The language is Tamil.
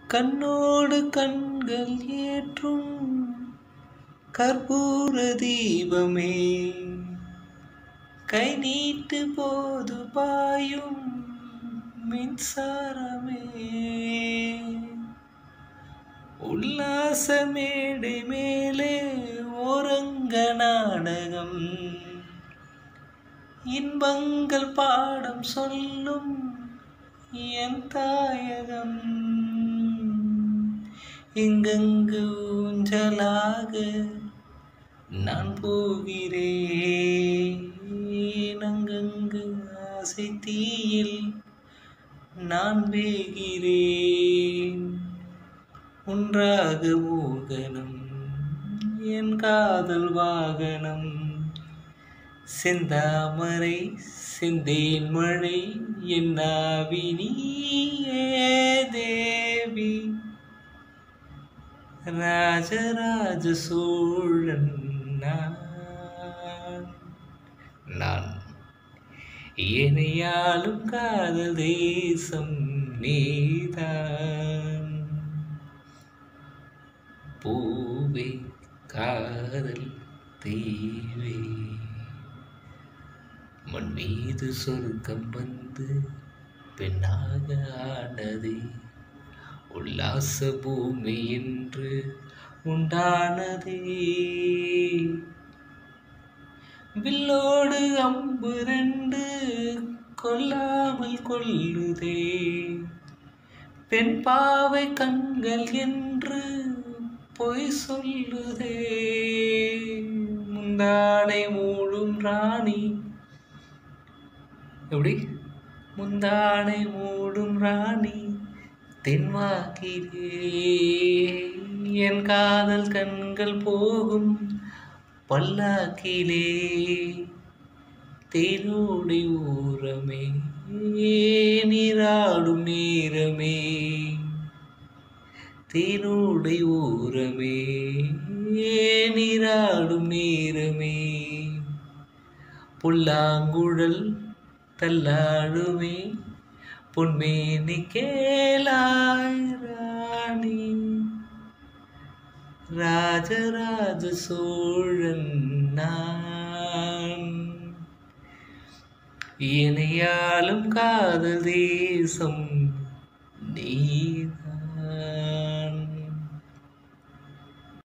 கண்ணோடு கண்கள் ஏற்றும் கற்பூர தீபமே கை நீட்டு போது பாயும் மின்சாரமே உல்லாச மேடை மேலே ஓரங்க நாடகம் இன்பங்கள் பாடம் சொல்லும் என் தாயகம் எங்கெங்கு ஊஞ்சலாக நான் போகிறேன் அங்கங்கு ஆசை தீயில் நான் வேகிறேன் ஒன்றாக மோகனம் என் காதல் வாகனம் செந்தாமரை செந்தேன் மழை என் நாவி நீயே தேவி ராஜராஜ சோழன் நான் நான் இணையாலும் காதல் தேசம் நீதான் பூவே காதல் தீவே மண் மீது சொர்க்கம் வந்து பெண்ணாக ஆனதே உல்லாச பூமி என்று உண்டானதே வில்லோடு அம்பு ரெண்டு கொல்லாமல் கொல்லுதே பெண் பாவை கண்கள் என்று பொய் சொல்லுதே முந்தானை மூடும் ராணி எப்படி முந்தானை மூடும் ராணி தென்வாக்கிலே என் காதல் கண்கள் போகும் பல்லாக்கிலே தேனோடி ஊரமே நீராடும் நேரமே தேனோடை ஊரமே நீராடும் நேரமே புல்லாங்குழல் தள்ளாடுமே பொன்மேனி கேளாய் ராணி ராஜராஜ சோழன் நான் இணையாலும் காதல் தேசம்